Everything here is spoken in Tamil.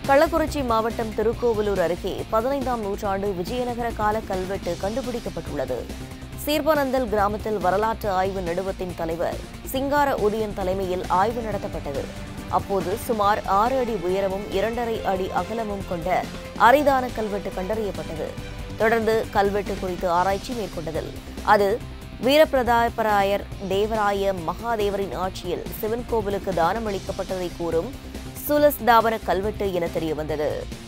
கள்ளக்குறிச்சி மாவட்டம் திருக்கோவிலூர் அருகே பதினைந்தாம் நூற்றாண்டு விஜயநகர கால கல்வெட்டு கண்டுபிடிக்கப்பட்டுள்ளது சீர்பனந்தல் கிராமத்தில் வரலாற்று ஆய்வு நடுவத்தின் தலைவர் சிங்கார உதயன் தலைமையில் ஆய்வு நடத்தப்பட்டது அப்போது சுமார் ஆறு அடி உயரமும் இரண்டரை அடி அகலமும் கொண்ட அரிதான கல்வெட்டு கண்டறியப்பட்டது தொடர்ந்து கல்வெட்டு குறித்து ஆராய்ச்சி மேற்கொண்டதில் அது வீரபிரதாபராயர் தேவராய மகாதேவரின் ஆட்சியில் சிவன் கோவிலுக்கு தானம் அளிக்கப்பட்டதை கூறும் சுலஸ்தாபன கல்வெட்டு என தெரியவந்தது